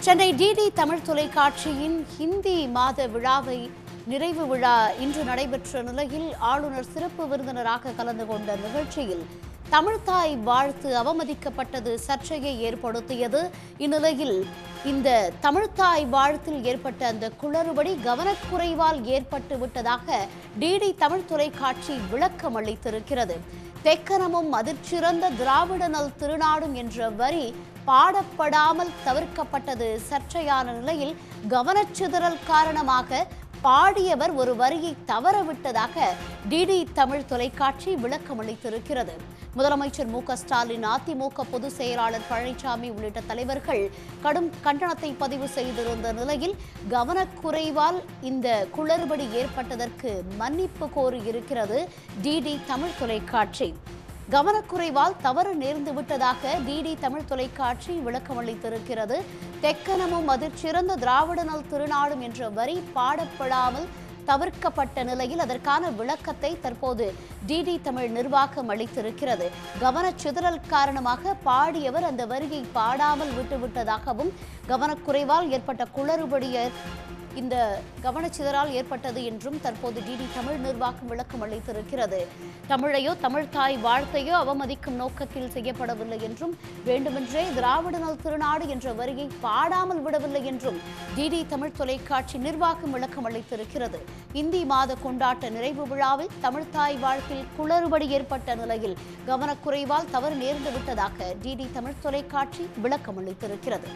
Chennai DD Tamil தொலைக்காட்சியின் ஹிந்தி மாத விழாவை நிறைவு விழா இன்று நடைபெற்ற நிலையில் ஆளுநர் சிறப்பு விருந்தினராக கலந்து கொண்ட நிகழ்ச்சியில் தமிழ்தாய் வாழ்த்து அவமதிக்கப்பட்டது சர்ச்சையை ஏற்படுத்தியது இந்நிலையில் இந்த தமிழ்தாய் வாழ்த்தில் ஏற்பட்ட அந்த குளறுபடி கவனக்குறைவால் ஏற்பட்டு விட்டதாக டிடி தமிழ் தொலைக்காட்சி விளக்கம் அளித்திருக்கிறது தெக்கனமும் அதிர்ச்சிறந்த திராவிட நல் திருநாடும் என்ற வரி பாடப்படாமல் தவிர்க்கப்பட்டது சர்ச்சையான நிலையில் கவனச்சிதறல் காரணமாக பாடியவர் ஒரு வரியை தவறவிட்டதாக டிடி தமிழ் தொலைக்காட்சி விளக்கம் அளித்திருக்கிறது முதலமைச்சர் மு க ஸ்டாலின் அதிமுக பொதுச் செயலாளர் பழனிசாமி உள்ளிட்ட தலைவர்கள் கடும் கண்டனத்தை பதிவு செய்திருந்த நிலையில் கவனக்குறைவால் இந்த குளறுபடி ஏற்பட்டதற்கு மன்னிப்பு கோரியிருக்கிறது டிடி தமிழ் தொலைக்காட்சி கவனக்குறைவால் தவறு நேர்ந்து விட்டதாக டிடி தமிழ் தொலைக்காட்சி விளக்கம் அளித்திருக்கிறது தெக்கனமும் அதிர்ச்சிறந்த திராவிட நல் திருநாடும் என்ற வரி பாடப்படாமல் தவிர்க்கப்பட்ட நிலையில் அதற்கான விளக்கத்தை தற்போது டிடி தமிழ் நிர்வாகம் அளித்திருக்கிறது கவனச்சிதறல் காரணமாக பாடியவர் அந்த வரியை பாடாமல் விட்டுவிட்டதாகவும் கவனக்குறைவால் ஏற்பட்ட குளறுபடியை இந்த கவனச்சிதறால் ஏற்பட்டது என்றும் தற்போது டிடி தமிழ் நிர்வாகம் விளக்கம் அளித்திருக்கிறது தமிழையோ தமிழ் தாய் வாழ்த்தையோ அவமதிக்கும் நோக்கத்தில் செய்யப்படவில்லை என்றும் வேண்டுமென்றே திராவிட நல் திருநாடு என்ற வரியை பாடாமல் விடவில்லை என்றும் டிடி தமிழ் தொலைக்காட்சி நிர்வாகம் விளக்கம் அளித்திருக்கிறது இந்தி மாத கொண்டாட்ட நிறைவு விழாவில் தமிழ்தாய் வாழ்த்தில் குளறுபடி ஏற்பட்ட நிலையில் கவனக்குறைவால் தவறு நேர்ந்து விட்டதாக டிடி தமிழ் தொலைக்காட்சி விளக்கம் அளித்திருக்கிறது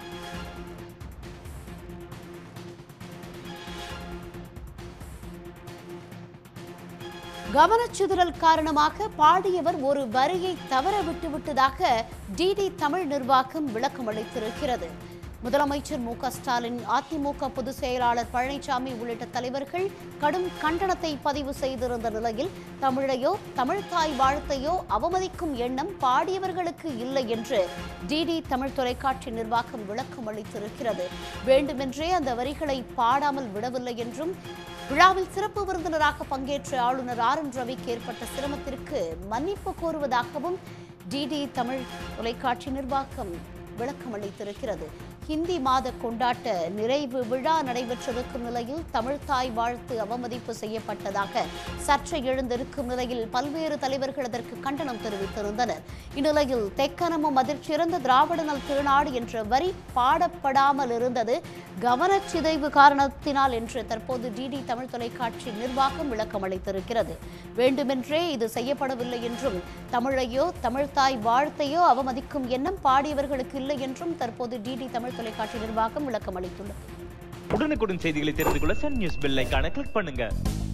கவனச்சிதறல் காரணமாக பாடியவர் ஒரு வரியை தவற விட்டுவிட்டதாக டிடி தமிழ் நிர்வாகம் விளக்கம் அளித்திருக்கிறது முதலமைச்சர் மு க ஸ்டாலின் அதிமுக பொதுச் செயலாளர் பழனிசாமி உள்ளிட்ட தலைவர்கள் கடும் கண்டனத்தை பதிவு செய்திருந்த நிலையில் தமிழையோ தமிழ்தாய் வாழ்த்தையோ அவமதிக்கும் எண்ணம் பாடியவர்களுக்கு இல்லை என்று டிடி தமிழ் தொலைக்காட்சி நிர்வாகம் விளக்கம் அளித்திருக்கிறது வேண்டுமென்றே அந்த வரிகளை பாடாமல் விடவில்லை என்றும் விழாவில் சிறப்பு விருந்தினராக பங்கேற்ற ஆளுநர் ஆர் என் ரவிக்கு ஏற்பட்ட சிரமத்திற்கு மன்னிப்பு கோருவதாகவும் டிடி தமிழ் தொலைக்காட்சி நிர்வாகம் விளக்கம் அளித்திருக்கிறது ஹிந்தி மாத கொண்டாட்ட நிறைவு விழா நடைபெற்றிருக்கும் நிலையில் தமிழ்தாய் வாழ்த்து அவமதிப்பு செய்யப்பட்டதாக சர்ச்சை எழுந்திருக்கும் நிலையில் பல்வேறு தலைவர்கள் அதற்கு கண்டனம் தெரிவித்திருந்தனர் இந்நிலையில் தெக்கனமும் அதிர்ச்சிறந்த திராவிட நல் திருநாடு என்ற வரி பாடப்படாமல் இருந்தது கவனச்சிதைவு காரணத்தினால் என்று தற்போது டிடி தமிழ் தொலைக்காட்சி நிர்வாகம் விளக்கம் அளித்திருக்கிறது வேண்டுமென்றே இது செய்யப்படவில்லை என்றும் தமிழையோ தமிழ்தாய் வாழ்த்தையோ அவமதிக்கும் எண்ணம் பாடியவர்களுக்கு இல்லை என்றும் தற்போது டிடி தமிழ் தொலைக்காட்சி நிர்வாகம் விளக்கம் அளித்துள்ளது உடனுக்குடன் செய்திகளை தெரிந்து கொள்ள சன் நியூஸ் பெல் ஐகானை கிளிக் பண்ணுங்க